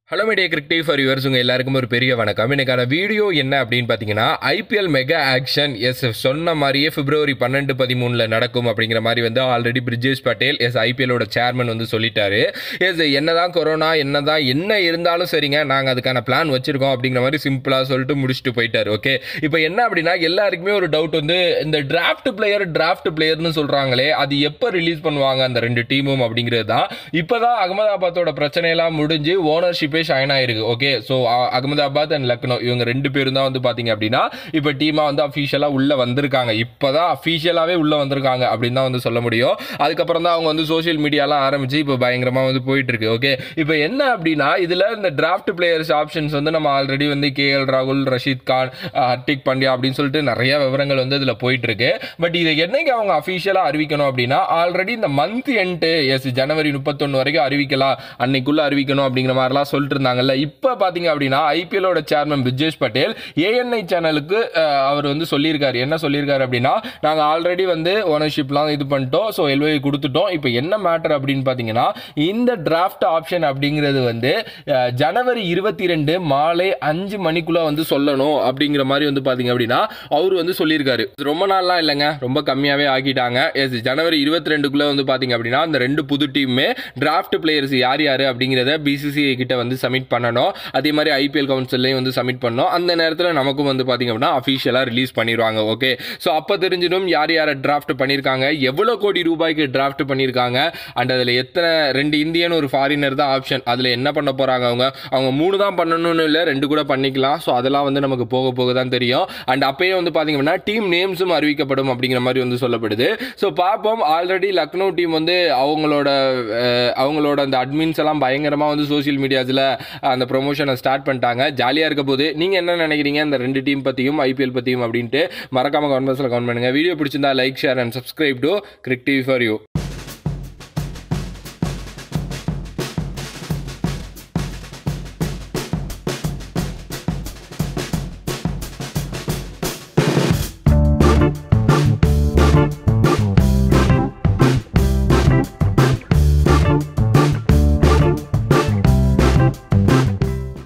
hello media crick TV for yours உங்கள் எல்லாருக்கும் ஒரு பெரிய வணக்கம் இன்னைக்கான வீடியோ என்ன அப்படின்னு பார்த்தீங்கன்னா ஐபிஎல் மெகா ஆக்ஷன் எஸ் சொன்ன மாதிரியே பிப்ரவரி பன்னெண்டு பதிமூணில் நடக்கும் அப்படிங்கிற மாதிரி வந்து ஆல்ரெடி பிரிஜேஷ் பட்டேல் எஸ் ஐபிஎலோட சேர்மன் வந்து சொல்லிட்டாரு எஸ் என்னதான் கொரோனா என்னதான் என்ன இருந்தாலும் சரிங்க நாங்கள் அதுக்கான பிளான் வச்சிருக்கோம் அப்படிங்கிற மாதிரி சிம்பிளாக சொல்லிட்டு முடிச்சுட்டு போயிட்டாரு ஓகே இப்போ என்ன அப்படின்னா எல்லாருக்குமே ஒரு டவுட் வந்து இந்த டிராஃப்ட் பிளேயர் டிராஃப்ட் பிளேயர்னு சொல்கிறாங்களே அது எப்போ ரிலீஸ் பண்ணுவாங்க அந்த ரெண்டு டீமும் அப்படிங்கிறது தான் இப்போ தான் அகமதாபாத்தோட பிரச்சனையெல்லாம் முடிஞ்சு ஓனர்ஷிப்பே ஷைன் ஆயிருக்கு okay so Ahmedabad and Lucknow இவங்க ரெண்டு பேரும் தான் வந்து பார்த்தீங்க அப்படின்னா இப்போ டீமாக வந்து அஃபீஷியலாக உள்ளே வந்திருக்காங்க இப்போ தான் அஃபீஷியலாகவே உள்ளே வந்திருக்காங்க அப்படின்னு தான் வந்து சொல்ல முடியும் அதுக்கப்புறம் தான் அவங்க வந்து சோஷியல் மீடியாலாம் ஆரம்பிச்சு இப்போ பயங்கரமாக வந்து போயிட்டு இருக்கு ஓகே இப்போ என்ன அப்படின்னா இதில் இந்த டிராஃப்ட் பிளேயர்ஸ் ஆப்ஷன்ஸ் வந்து நம்ம ஆல்ரெடி வந்து கேஎல் ராகுல் ரஷீத் கான் ஹர்டிக் பாண்டியா அப்படின்னு சொல்லிட்டு நிறைய விவரங்கள் வந்து இதில் போயிட்டு இருக்கு பட் இதை என்னைக்கு அவங்க அஃபீஷியலாக அறிவிக்கணும் அப்படின்னா ஆல்ரெடி இந்த மந்த் எண்டு எஸ் ஜனவரி முப்பத்தொன்று வரைக்கும் அறிவிக்கலாம் அன்னைக்குள்ள அறிவிக்கணும் அப்படிங்கிற மாதிரிலாம் சொல்லிட்டு இருந்தாங்கல்ல இப்போ பார்த்தீங்க அப்படின்னா ஐபிஎலோட சேர்மன் பிஜேஷ் பட்டேல் ஏஎன்ஐ சேனலுக்கு அவர் வந்து சொல்லியிருக்காரு என்ன சொல்லியிருக்காரு அப்படின்னா நாங்கள் ஆல்ரெடி வந்து ஓனர்ஷிப்லாம் இது பண்ணிட்டோம் ஸோ எல்ஓஐ கொடுத்துட்டோம் இப்போ என்ன மேட்டர் அப்படின்னு பார்த்தீங்கன்னா இந்த டிராஃப்ட் ஆப்ஷன் அப்படிங்கிறது வந்து அஹ், ஜனவரி இருபத்தி ரெண்டு மாலை அஞ்சு மணிக்குள்ள வந்து சொல்லணும் அப்படிங்கிற மாதிரி வந்து பார்த்தீங்க அப்படின்னா அவர் வந்து சொல்லியிருக்காரு இது ரொம்ப நாள்லாம் இல்லைங்க ரொம்ப கம்மியாகவே ஆக்கிட்டாங்க எஸ் ஜனவரி இருபத்தி ரெண்டுக்குள்ளே வந்து பார்த்தீங்க அப்படின்னா அந்த ரெண்டு புது டீமுமே டிராஃப்ட் பிளேயர்ஸ் யார் யார் அப்படிங்கிறத பிசிசிஐ கிட்ட வந்து சப்மிட் பண்ணணும் அதே மாதிரி ஐபிஎல் கவுன்சிலையும் வந்து சப்மிட் பண்ணணும் அந்த நேரத்தில் நமக்கும் வந்து பார்த்தீங்க அப்படின்னா அஃபீஷியலாக ரிலீஸ் பண்ணிடுவாங்க ஓகே ஸோ அப்போ தெரிஞ்சிடும் யார் யாரை டிராஃப்ட் பண்ணியிருக்காங்க எவ்வளோ கோடி ரூபாய்க்கு டிராஃப்ட் பண்ணியிருக்காங்க அண்ட் அதில் எத்தனை ரெண்டு இந்தியன் ஒரு ஃபாரினர் தான் ஆப்ஷன் அதில் என்ன பண்ண போகிறாங்க அவங்க அவங்க மூணு தான் பண்ணணும்னு இல்லை ரெண்டு கூட பண்ணிக்கலாம் ஸோ அதெல்லாம் வந்து நமக்கு போக போக தான் தெரியும் அண்ட் அப்பயே வந்து பார்த்தீங்க அப்படின்னா டீம் நேம்ஸும் அறிவிக்கப்படும் அப்படிங்கிற மாதிரி வந்து சொல்லப்படுது ஸோ பார்ப்போம் ஆல்ரெடி லக்னோ டீம் வந்து அவங்களோட அஹ், அவங்களோட அந்த அட்மின்ஸ் எல்லாம் பயங்கரமாக வந்து சோஷியல் மீடியாஸில் அந்த ப்ரொமோஷனை ஸ்டார்ட் பண்ணிட்டாங்க ஜாலியாக இருக்க போது நீங்கள் என்ன நினைக்கிறீங்க இந்த ரெண்டு டீம் பற்றியும் ஐபிஎல் பற்றியும் அப்படின்ட்டு மறக்காம கமெண்ட்ஸில் கமெண்ட் பண்ணுங்கள் வீடியோ பிடிச்சிருந்தா like share and subscribe to crick TV for you